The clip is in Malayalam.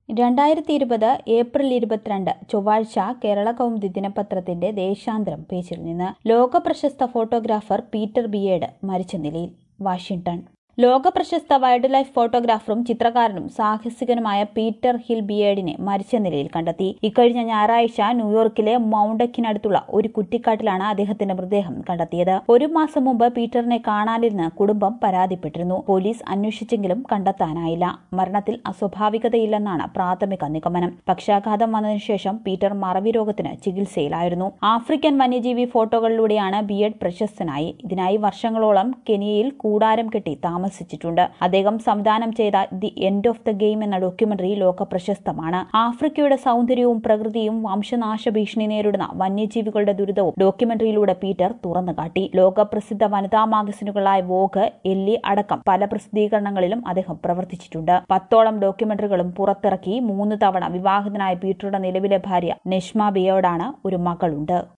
രണ്ടായിരത്തി ഇരുപത് ഏപ്രിൽ ഇരുപത്തിരണ്ട് ചൊവ്വാഴ്ച കേരള കൗമുദി ദിനപത്രത്തിന്റെ ദേശാന്തരം പേജിൽ നിന്ന് ലോക പ്രശസ്ത ഫോട്ടോഗ്രാഫർ പീറ്റർ ബിയേഡ് മരിച്ച നിലയിൽ വാഷിംഗ്ടൺ ലോക പ്രശസ്ത വൈൽഡ് ലൈഫ് ഫോട്ടോഗ്രാഫറും ചിത്രകാരനും സാഹസികനുമായ പീറ്റർ ഹിൽ ബിയേഡിനെ മരിച്ച നിലയിൽ കണ്ടെത്തി ഇക്കഴിഞ്ഞ ഞായറാഴ്ച ന്യൂയോർക്കിലെ മൗണ്ടക്കിനടുത്തുള്ള ഒരു കുറ്റിക്കാട്ടിലാണ് അദ്ദേഹത്തിന്റെ മൃതദേഹം കണ്ടെത്തിയത് ഒരു മാസം മുമ്പ് പീറ്ററിനെ കാണാനിരുന്ന് കുടുംബം പരാതിപ്പെട്ടിരുന്നു പോലീസ് അന്വേഷിച്ചെങ്കിലും കണ്ടെത്താനായില്ല മരണത്തിൽ അസ്വാഭാവികതയില്ലെന്നാണ് പ്രാഥമിക നിഗമനം പക്ഷാഘാതം വന്നതിനു ശേഷം പീറ്റർ മറവി രോഗത്തിന് ചികിത്സയിലായിരുന്നു ആഫ്രിക്കൻ വന്യജീവി ഫോട്ടോകളിലൂടെയാണ് ബിയേഡ് പ്രശസ്തനായി ഇതിനായി വർഷങ്ങളോളം കെനിയയിൽ കൂടാരം കെട്ടി താമസിച്ചിട്ടുണ്ട് അദ്ദേഹം സംവിധാനം ചെയ്ത the end of the game എന്ന ഡോക്യുമെന്ററി ലോക പ്രശസ്തമാണ് ആഫ്രിക്കയുടെ സൗന്ദര്യവും പ്രകൃതിയും വംശനാശ ഭീഷണി നേരിടുന്ന വന്യജീവികളുടെ ദുരിതവും ഡോക്യുമെന്ററിയിലൂടെ പീറ്റർ തുറന്നുകാട്ടി ലോകപ്രസിദ്ധ വനിതാ മാഗസിനുകളായ വോഗ് എല്ലി അടക്കം പല പ്രസിദ്ധീകരണങ്ങളിലും അദ്ദേഹം പ്രവർത്തിച്ചിട്ടുണ്ട് പത്തോളം ഡോക്യുമെന്ററികളും പുറത്തിറക്കി മൂന്ന് തവണ വിവാഹിതനായ പീറ്ററുടെ നിലവിലെ ഭാര്യ നെഷ്മ ബിയോടാണ് ഒരു മകളുണ്ട്